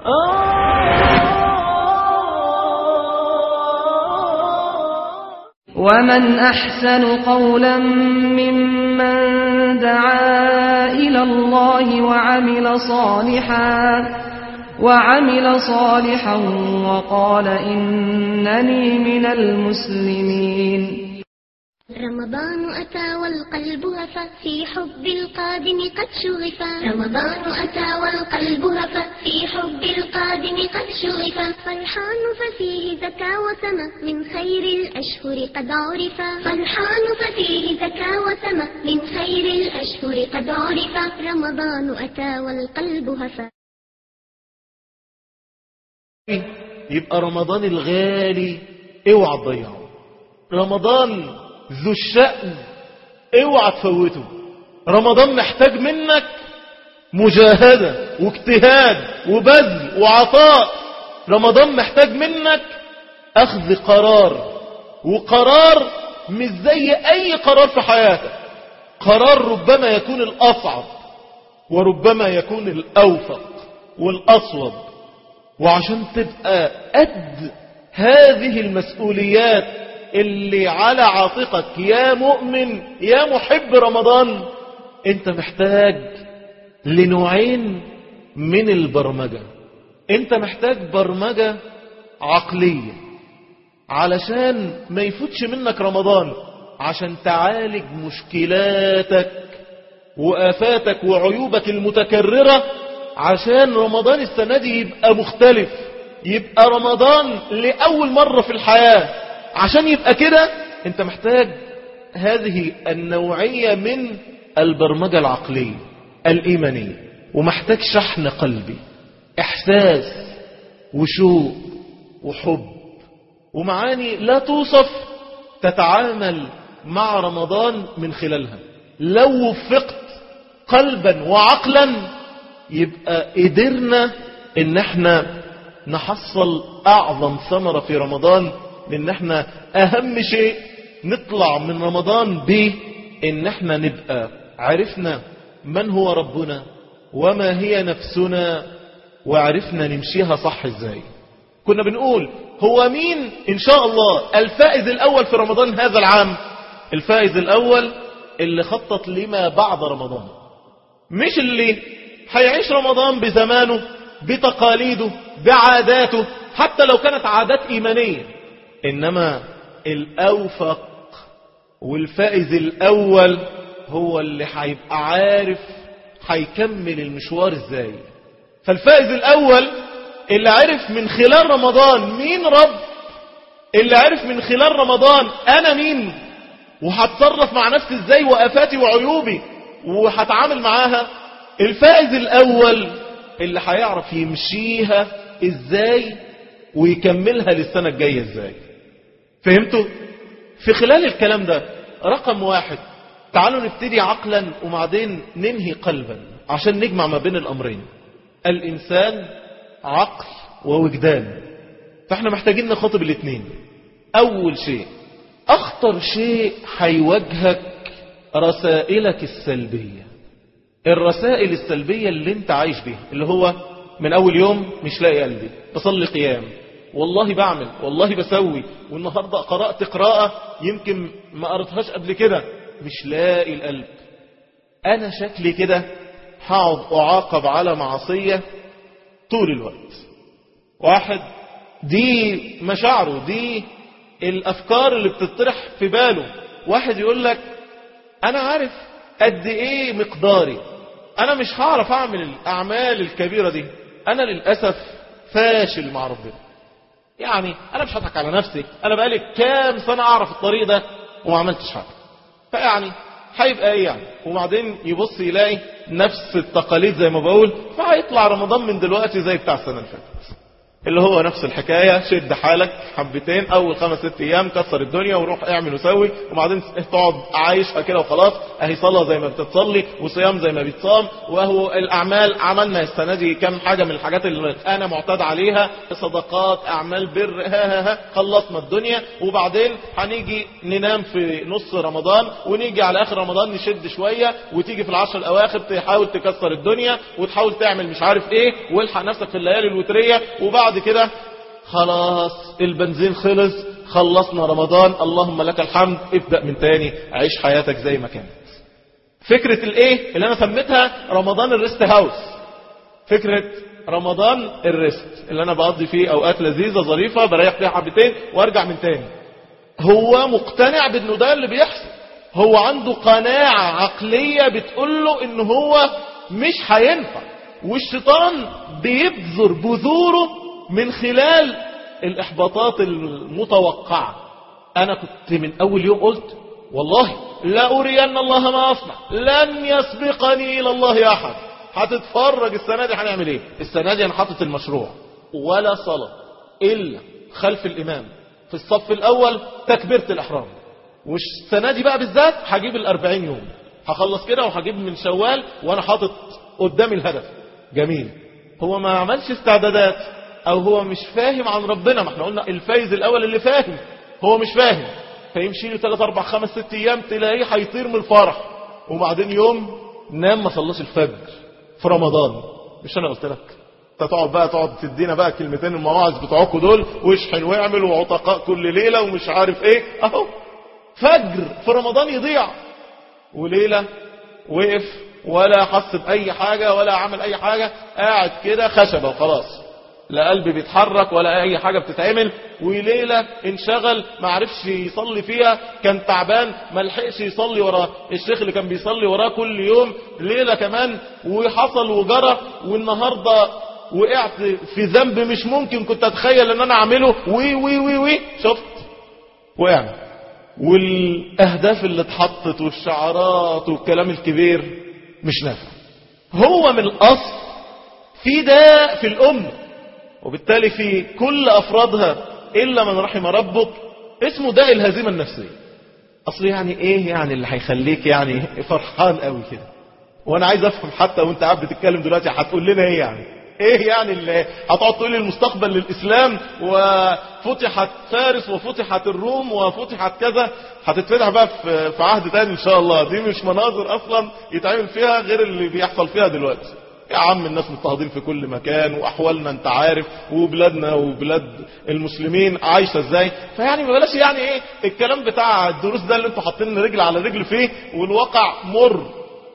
ومن أحسن قولا ممن دعا إلى الله وعمل صالحا وعمل صالحا وقال إنني من المسلمين رمضان أتى والقلب هفى في حب القادم قد شغفا رمضان أتى والقلب هفى في حب القادم قد شغفا فرحان ففيه زكا وسمى من خير الأشهر قد عرفا فرحان ففيه زكا وسمى من خير الأشهر قد عرفا رمضان أتى والقلب هفى يبقى رمضان الغالي اوعى تضيعه رمضان ذو الشأن اوعى تفوته رمضان محتاج منك مجاهدة واجتهاد وبذل وعطاء رمضان محتاج منك اخذ قرار وقرار مش زي اي قرار في حياتك قرار ربما يكون الاصعب وربما يكون الاوفق والاصوب وعشان تبقى قد هذه المسؤوليات اللي على عاتقك يا مؤمن يا محب رمضان انت محتاج لنوعين من البرمجة انت محتاج برمجة عقلية علشان ما يفوتش منك رمضان عشان تعالج مشكلاتك وآفاتك وعيوبك المتكررة عشان رمضان السنة دي يبقى مختلف يبقى رمضان لأول مرة في الحياة عشان يبقى كده انت محتاج هذه النوعية من البرمجة العقلية الإيمانية ومحتاج شحن قلبي إحساس وشوق وحب ومعاني لا توصف تتعامل مع رمضان من خلالها لو وفقت قلبا وعقلا يبقى قدرنا ان احنا نحصل اعظم ثمرة في رمضان لان احنا اهم شيء نطلع من رمضان به ان احنا نبقى عرفنا من هو ربنا وما هي نفسنا وعرفنا نمشيها صح ازاي كنا بنقول هو مين ان شاء الله الفائز الاول في رمضان هذا العام الفائز الاول اللي خطط لما بعد رمضان مش اللي هيعيش رمضان بزمانه بتقاليده بعاداته حتى لو كانت عادات إيمانية إنما الأوفق والفائز الأول هو اللي هيبقى عارف هيكمل المشوار ازاي فالفائز الأول اللي عرف من خلال رمضان مين رب اللي عرف من خلال رمضان أنا مين وهتصرف مع نفسي ازاي وآفاتي وعيوبي وهتعامل معاها الفائز الأول اللي هيعرف يمشيها ازاي ويكملها للسنة الجاية ازاي فهمتوا في خلال الكلام ده رقم واحد تعالوا نبتدي عقلا وبعدين ننهي قلبا عشان نجمع ما بين الأمرين الإنسان عقل ووجدان فاحنا محتاجين نخاطب الاثنين أول شيء أخطر شيء هيواجهك رسائلك السلبية الرسائل السلبية اللي انت عايش بيها اللي هو من أول يوم مش لاقي قلبي بصلي قيام والله بعمل والله بسوي والنهاردة قرأت قراءة يمكن ما قرأتهاش قبل كده مش لاقي القلب أنا شكلي كده هقعد أعاقب على معصية طول الوقت واحد دي مشاعره دي الأفكار اللي بتطرح في باله واحد يقول لك أنا عارف قد إيه مقداري أنا مش هعرف أعمل الأعمال الكبيرة دي أنا للأسف فاشل مع ربنا يعني أنا مش هضحك على نفسي أنا بقالي كام سنة أعرف الطريق ده وما عملتش حاجة فيعني هيبقى ايه يعني وبعدين يبص يلاقي نفس التقاليد زي ما بقول فهيطلع رمضان من دلوقتي زي بتاع السنة اللي فاتت اللي هو نفس الحكاية شد حالك حبتين اول خمس ست ايام كسر الدنيا وروح اعمل وسوي وبعدين تقعد عايشها كده وخلاص اهي صلاة زي ما بتتصلي وصيام زي ما بيتصام وهو الاعمال عملنا السنة دي كم حاجة من الحاجات اللي انا معتاد عليها صدقات اعمال بر ها ها ها خلصنا الدنيا وبعدين هنيجي ننام في نص رمضان ونيجي على اخر رمضان نشد شوية وتيجي في العشر الاواخر تحاول تكسر الدنيا وتحاول تعمل مش عارف ايه والحق نفسك في الليالي الوترية وبعد كده خلاص البنزين خلص خلصنا رمضان اللهم لك الحمد ابدأ من تاني عيش حياتك زي ما كانت فكرة الايه اللي انا سميتها رمضان الريست هاوس فكرة رمضان الريست اللي انا بقضي فيه اوقات لذيذة ظريفة بريح فيها حبتين وارجع من تاني هو مقتنع بانه ده اللي بيحصل هو عنده قناعة عقلية بتقول له ان هو مش هينفع والشيطان بيبذر بذوره من خلال الاحباطات المتوقعة انا كنت من اول يوم قلت والله لا ارين الله ما اصنع لن يسبقني الى الله احد هتتفرج السنة دي هنعمل ايه السنة دي انا حاطط المشروع ولا صلاة الا خلف الامام في الصف الاول تكبيرة الاحرام والسنة دي بقى بالذات هجيب الاربعين يوم هخلص كده وهجيب من شوال وانا حاطط قدامي الهدف جميل هو ما عملش استعدادات او هو مش فاهم عن ربنا ما احنا قلنا الفايز الاول اللي فاهم هو مش فاهم فيمشي له 3 4 5 6 ايام تلاقيه هيطير من الفرح وبعدين يوم نام ما صلاش الفجر في رمضان مش انا قلت لك انت تقعد بقى تقعد تدينا بقى كلمتين المواعظ بتوعكوا دول واشحن واعمل وعتقاء كل ليله ومش عارف ايه اهو فجر في رمضان يضيع وليله وقف ولا حس بأي حاجة ولا عمل أي حاجة قاعد كده خشبة وخلاص لا قلب بيتحرك ولا أي حاجة بتتعمل وليلة انشغل ما عرفش يصلي فيها كان تعبان ما لحقش يصلي ورا الشيخ اللي كان بيصلي وراه كل يوم ليلة كمان وحصل وجرى والنهاردة وقعت في ذنب مش ممكن كنت اتخيل ان انا اعمله وي وي وي وي شفت وقعنا والاهداف اللي اتحطت والشعارات والكلام الكبير مش نافع هو من الأصل في داء في الأمة وبالتالي في كل أفرادها إلا من رحم ربك اسمه داء الهزيمة النفسية أصل يعني إيه يعني اللي هيخليك يعني فرحان قوي كده وأنا عايز أفهم حتى وأنت قاعد بتتكلم دلوقتي هتقول لنا إيه يعني ايه يعني اللي هتقعد تقول لي المستقبل للاسلام وفتحت فارس وفتحت الروم وفتحت كذا هتتفتح بقى في في عهد تاني ان شاء الله دي مش مناظر اصلا يتعمل فيها غير اللي بيحصل فيها دلوقتي يا عم الناس مضطهدين في كل مكان واحوالنا انت عارف وبلادنا وبلاد المسلمين عايشه ازاي فيعني ما بلاش يعني ايه الكلام بتاع الدروس ده اللي انتوا حاطين رجل على رجل فيه والواقع مر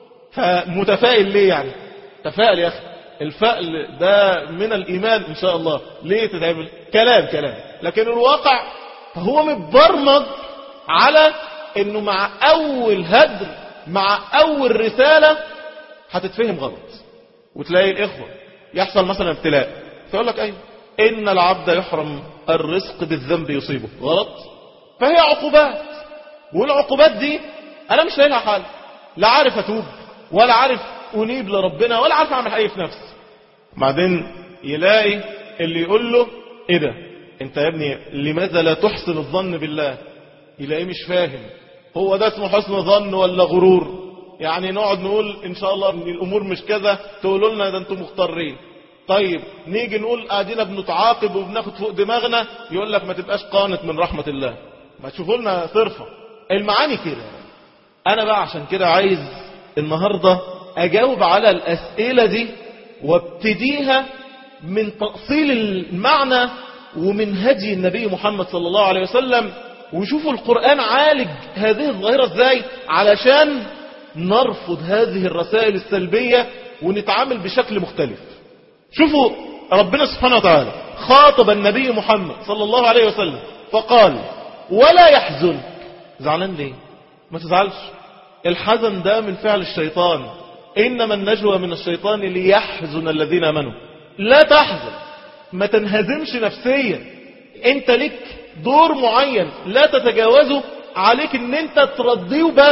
فمتفائل ليه يعني تفائل يا اخي الفأل ده من الإيمان إن شاء الله ليه تتعمل كلام كلام لكن الواقع فهو متبرمج على أنه مع أول هدر مع أول رسالة هتتفهم غلط وتلاقي الإخوة يحصل مثلا ابتلاء فيقول لك أيوه إن العبد يحرم الرزق بالذنب يصيبه غلط فهي عقوبات والعقوبات دي أنا مش لاقي لها حل لا عارف أتوب ولا عارف أنيب لربنا ولا عارف أعمل حاجة في نفسي بعدين يلاقي اللي يقول له إيه ده أنت يا ابني لماذا لا تحسن الظن بالله يلاقيه مش فاهم هو ده اسمه حسن ظن ولا غرور يعني نقعد نقول إن شاء الله ان الأمور مش كذا تقولوا لنا ده أنتم مختارين طيب نيجي نقول قاعدين بنتعاقب وبناخد فوق دماغنا يقول لك ما تبقاش قانت من رحمة الله ما تشوفوا لنا صرفة المعاني كده أنا بقى عشان كده عايز النهاردة أجاوب على الأسئلة دي وابتديها من تأصيل المعنى ومن هدي النبي محمد صلى الله عليه وسلم وشوفوا القرآن عالج هذه الظاهرة ازاي علشان نرفض هذه الرسائل السلبية ونتعامل بشكل مختلف شوفوا ربنا سبحانه وتعالى خاطب النبي محمد صلى الله عليه وسلم فقال ولا يحزنك زعلان ليه ما تزعلش الحزن ده من فعل الشيطان إنما النجوى من الشيطان ليحزن الذين امنوا لا تحزن ما تنهزمش نفسيا انت لك دور معين لا تتجاوزه عليك ان انت ترضيه بس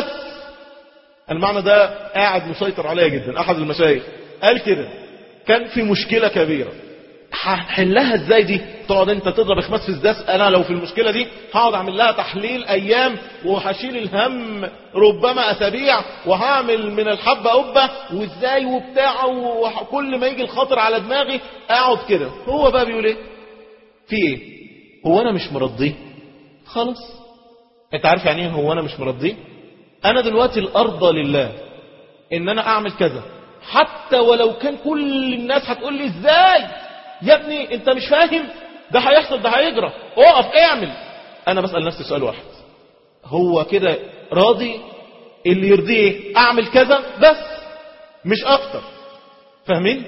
المعنى ده قاعد مسيطر عليا جدا احد المشايخ قال كده كان في مشكلة كبيرة هحلها ازاي دي تقعد انت تضرب خماس في الزاس انا لو في المشكله دي هقعد اعمل لها تحليل ايام وهشيل الهم ربما اسابيع وهعمل من الحبه قبه وازاي وبتاع وكل ما يجي الخاطر على دماغي اقعد كده هو بقى بيقول ايه في ايه هو انا مش مرضيه خلاص انت عارف يعني ايه هو انا مش مرضيه انا دلوقتي الارضى لله ان انا اعمل كذا حتى ولو كان كل الناس هتقول لي ازاي يا ابني انت مش فاهم ده هيحصل ده هيجرى اقف اعمل انا بسأل نفسي سؤال واحد هو كده راضي اللي يرضيه ايه اعمل كذا بس مش اكتر فاهمين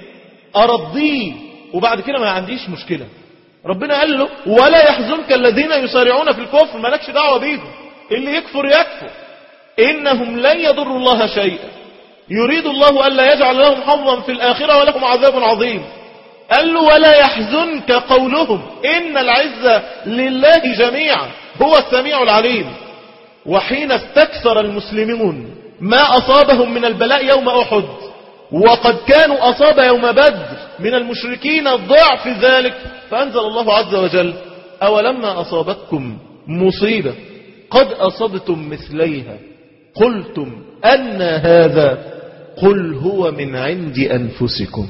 ارضيه وبعد كده ما عنديش مشكلة ربنا قال له ولا يحزنك الذين يسارعون في الكفر مالكش دعوة بيهم اللي يكفر يكفر انهم لن يضروا الله شيئا يريد الله ألا يجعل لهم حظا في الآخرة ولهم عذاب عظيم قال له ولا يحزنك قولهم إن العزة لله جميعا هو السميع العليم وحين استكثر المسلمون ما أصابهم من البلاء يوم أحد وقد كانوا أصاب يوم بدر من المشركين ضعف ذلك فأنزل الله عز وجل أولما أصابتكم مصيبة قد أصبتم مثليها قلتم أن هذا قل هو من عند أنفسكم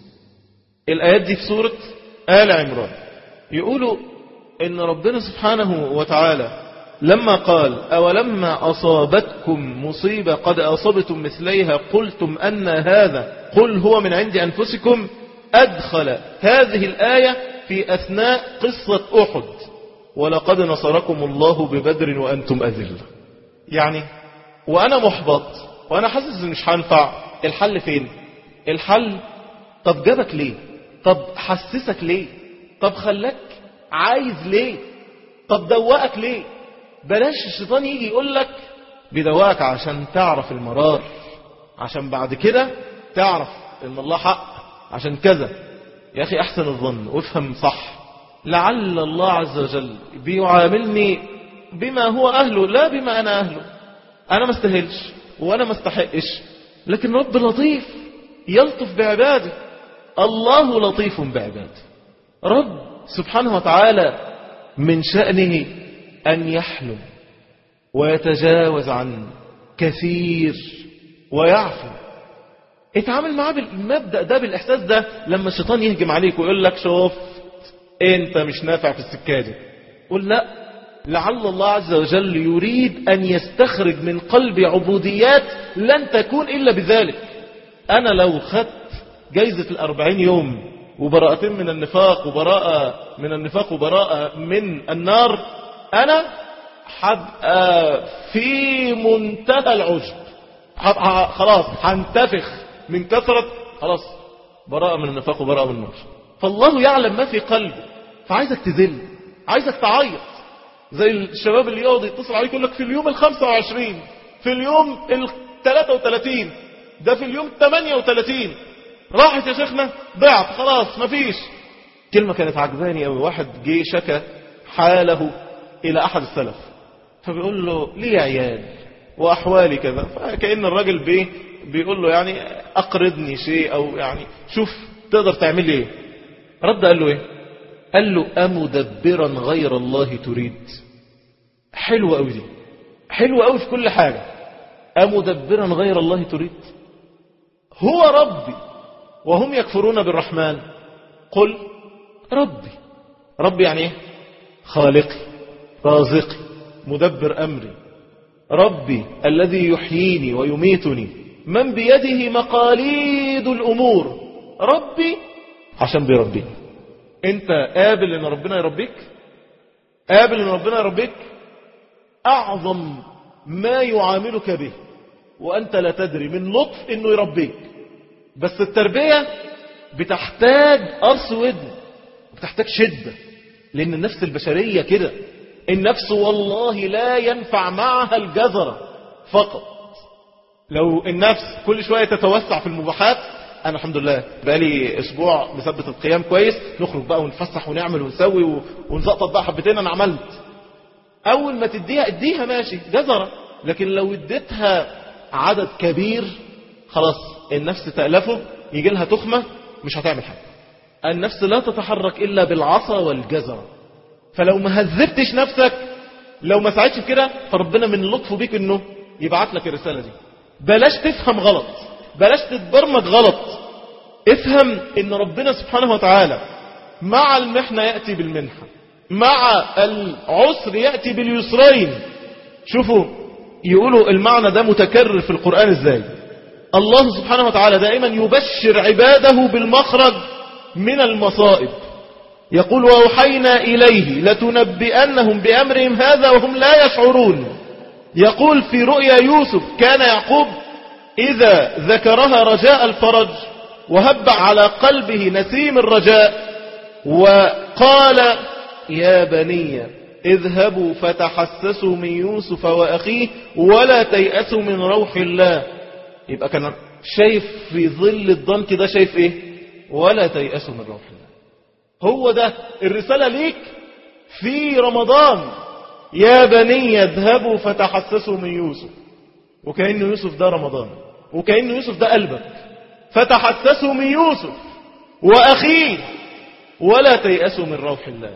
الآيات دي في سورة آل عمران يقولوا إن ربنا سبحانه وتعالى لما قال أولما أصابتكم مصيبة قد أصبتم مثليها قلتم أن هذا قل هو من عند أنفسكم أدخل هذه الآية في أثناء قصة أحد ولقد نصركم الله ببدر وأنتم أذل يعني وأنا محبط وأنا حاسس إن مش هنفع الحل فين الحل طب جابك ليه طب حسسك ليه طب خلاك عايز ليه طب دوقك ليه بلاش الشيطان يجي يقول لك بيدوقك عشان تعرف المرار عشان بعد كده تعرف ان الله حق عشان كذا يا اخي احسن الظن وافهم صح لعل الله عز وجل بيعاملني بما هو اهله لا بما انا اهله انا ما استاهلش وانا ما استحقش لكن رب لطيف يلطف بعباده الله لطيف بعباده رب سبحانه وتعالى من شأنه أن يحلم ويتجاوز عن كثير ويعفو اتعامل معاه بالمبدأ ده بالإحساس ده لما الشيطان يهجم عليك ويقول لك شوف انت مش نافع في السكة دي قل لا لعل الله عز وجل يريد أن يستخرج من قلبي عبوديات لن تكون إلا بذلك أنا لو خدت جايزة الأربعين يوم وبراءتين من النفاق وبراءة من النفاق وبراءة من النار أنا حبقى في منتهى العجب حبقى خلاص هنتفخ من كثرة خلاص براءة من النفاق وبراءة من النار فالله يعلم ما في قلبه فعايزك تذل عايزك تعيط زي الشباب اللي يقعد يتصل عليك يقول لك في اليوم ال 25 في اليوم ال 33 ده في اليوم 38 راحت يا شيخنا ضعت خلاص مفيش كلمة كانت عجباني قوي واحد جه شكى حاله إلى أحد السلف فبيقول له ليه عيال وأحوالي كذا فكأن الراجل بيه بيقول له يعني أقرضني شيء أو يعني شوف تقدر تعمل ايه رد قال له ايه قال له أمدبرا غير الله تريد حلوة قوي دي حلوة قوي في كل حاجة أمدبرا غير الله تريد هو ربي وهم يكفرون بالرحمن قل ربي ربي يعني ايه خالقي رازقي مدبر أمري ربي الذي يحييني ويميتني من بيده مقاليد الأمور ربي عشان بيربيني انت قابل ان ربنا يربيك قابل ان ربنا يربيك اعظم ما يعاملك به وانت لا تدري من لطف انه يربيك بس التربية بتحتاج قرص ودن بتحتاج شدة لان النفس البشرية كده النفس والله لا ينفع معها الجزرة فقط لو النفس كل شوية تتوسع في المباحات انا الحمد لله بقالي اسبوع مثبت القيام كويس نخرج بقى ونفسح ونعمل ونسوي ونزقطط بقى حبتين انا عملت اول ما تديها اديها ماشي جزرة لكن لو اديتها عدد كبير خلاص النفس تألفه يجي لها تخمة مش هتعمل حاجة النفس لا تتحرك إلا بالعصا والجزر فلو ما هذبتش نفسك لو ما ساعدش في كده فربنا من لطفه بيك انه يبعت لك الرسالة دي بلاش تفهم غلط بلاش تتبرمج غلط افهم ان ربنا سبحانه وتعالى مع المحنة يأتي بالمنحة مع العسر يأتي باليسرين شوفوا يقولوا المعنى ده متكرر في القرآن ازاي الله سبحانه وتعالى دائما يبشر عباده بالمخرج من المصائب يقول وأوحينا إليه لتنبئنهم بأمرهم هذا وهم لا يشعرون يقول في رؤيا يوسف كان يعقوب إذا ذكرها رجاء الفرج وهب على قلبه نسيم الرجاء وقال يا بني اذهبوا فتحسسوا من يوسف وأخيه ولا تيأسوا من روح الله يبقى كان شايف في ظل الضنك ده شايف ايه ولا تيأسوا من روح الله هو ده الرسالة ليك في رمضان يا بني اذهبوا فتحسسوا من يوسف وكأن يوسف ده رمضان وكأن يوسف ده قلبك فتحسسوا من يوسف وأخيه ولا تيأسوا من روح الله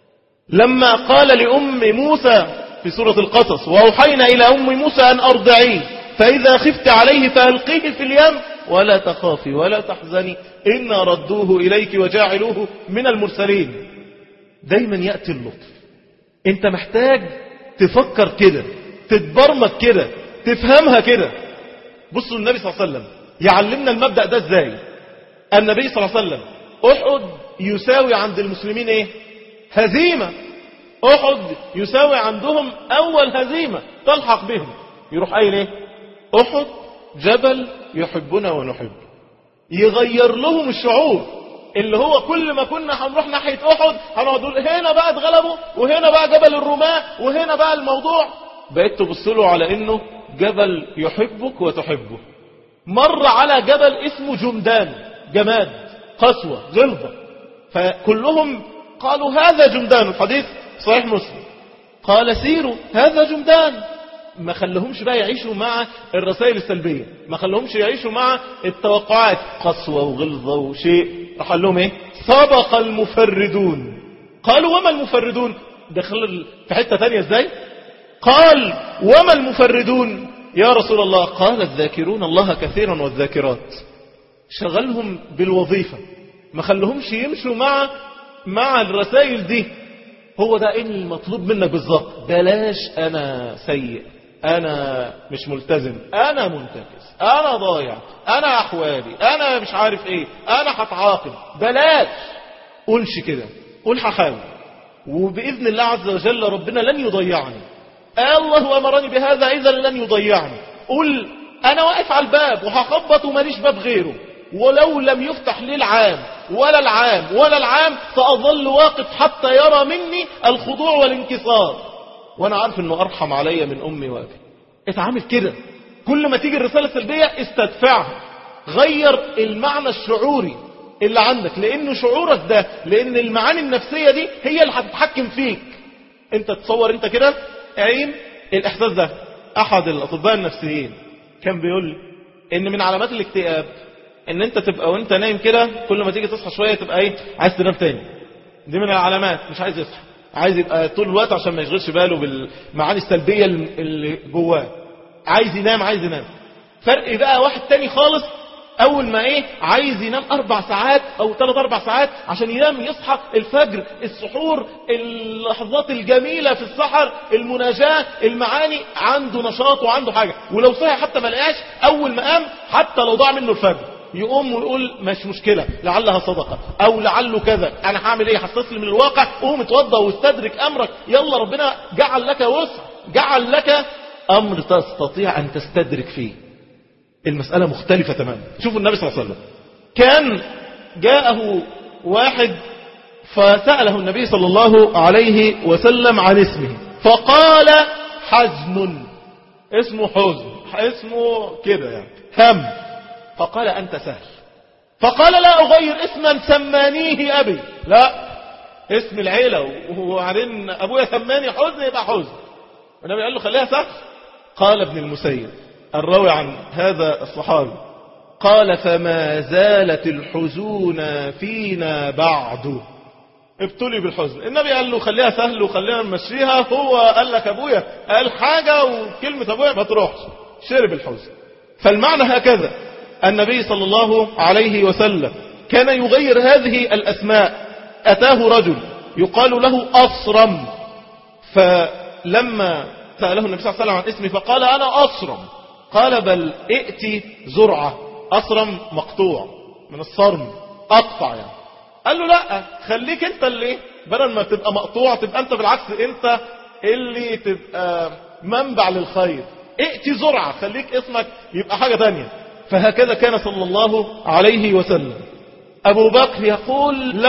لما قال لأم موسى في سورة القصص وأوحينا إلى أم موسى أن أرضعيه فإذا خفت عليه فألقيه في اليم ولا تخافي ولا تحزني إنا ردوه إليك وجاعلوه من المرسلين دايما يأتي اللطف انت محتاج تفكر كده تتبرمج كده تفهمها كده بصوا النبي صلى الله عليه وسلم يعلمنا المبدأ ده ازاي النبي صلى الله عليه وسلم احد يساوي عند المسلمين ايه هزيمة احد يساوي عندهم اول هزيمة تلحق بهم يروح قايل ايه احد جبل يحبنا ونحب يغير لهم الشعور اللي هو كل ما كنا هنروح ناحية احد هنقعد نقول هنا بقى اتغلبوا وهنا بقى جبل الرماة وهنا بقى الموضوع بقيت تبص له على انه جبل يحبك وتحبه مر على جبل اسمه جمدان جماد قسوة غلظة فكلهم قالوا هذا جمدان الحديث صحيح مسلم قال سيروا هذا جمدان ما خلهمش بقى يعيشوا مع الرسائل السلبية ما خلهمش يعيشوا مع التوقعات قسوة وغلظة وشيء راح قال لهم ايه سبق المفردون قالوا وما المفردون دخل في حتة تانية ازاي قال وما المفردون يا رسول الله قال الذاكرون الله كثيرا والذاكرات شغلهم بالوظيفة ما خلهمش يمشوا مع مع الرسائل دي هو ده ايه المطلوب منك بالظبط بلاش انا سيء انا مش ملتزم انا منتكس انا ضايع انا احوالي انا مش عارف ايه انا هتعاقب بلاش قولش كده قول هحاول وباذن الله عز وجل ربنا لن يضيعني الله امرني بهذا اذا لن يضيعني قول انا واقف على الباب وهخبط وماليش باب غيره ولو لم يفتح لي العام ولا العام ولا العام سأظل واقف حتى يرى مني الخضوع والانكسار وانا عارف انه ارحم علي من امي وابي اتعامل كده كل ما تيجي الرسالة السلبية استدفعها غير المعنى الشعوري اللي عندك لانه شعورك ده لان المعاني النفسية دي هي اللي هتتحكم فيك انت تصور انت كده عين الاحساس ده احد الاطباء النفسيين كان بيقول لي ان من علامات الاكتئاب ان انت تبقى وانت نايم كده كل ما تيجي تصحى شوية تبقى ايه عايز تنام تاني دي من العلامات مش عايز يصحى عايز يبقى طول الوقت عشان ما يشغلش باله بالمعاني السلبية اللي جواه عايز ينام عايز ينام فرق بقى واحد تاني خالص اول ما ايه عايز ينام اربع ساعات او ثلاث اربع ساعات عشان ينام يصحى الفجر السحور اللحظات الجميلة في السحر المناجاة المعاني عنده نشاط وعنده حاجة ولو صحي حتى ما لقاش اول ما قام حتى لو ضاع منه الفجر يقوم ويقول مش مشكلة لعلها صدقة او لعله كذا انا هعمل ايه هستسلم للواقع قوم اتوضى واستدرك امرك يلا ربنا جعل لك وسع جعل لك امر تستطيع ان تستدرك فيه المسألة مختلفة تماما شوفوا النبي صلى الله عليه وسلم كان جاءه واحد فسأله النبي صلى الله عليه وسلم عن اسمه فقال حزن اسمه حزن اسمه كده يعني هم فقال أنت سهل فقال لا أغير اسما سمانيه أبي لا اسم العيلة وبعدين أبويا سماني حزن يبقى حزن النبي قال له خليها سهل قال ابن المسيب الراوي عن هذا الصحابي قال فما زالت الحزون فينا بعد ابتلي بالحزن النبي قال له خليها سهل وخلينا نمشيها هو قال لك ابويا قال حاجة وكلمة ابويا ما تروحش شرب الحزن فالمعنى هكذا النبي صلى الله عليه وسلم كان يغير هذه الأسماء أتاه رجل يقال له أصرم فلما سأله النبي صلى الله عليه وسلم عن اسمه فقال أنا أصرم قال بل ائتي زرعة أصرم مقطوع من الصرم أقطع يعني قال له لا خليك انت اللي بدل ما تبقى مقطوع تبقى انت بالعكس انت اللي تبقى منبع للخير ائتي زرعة خليك اسمك يبقى حاجة تانية فهكذا كان صلى الله عليه وسلم أبو بكر يقول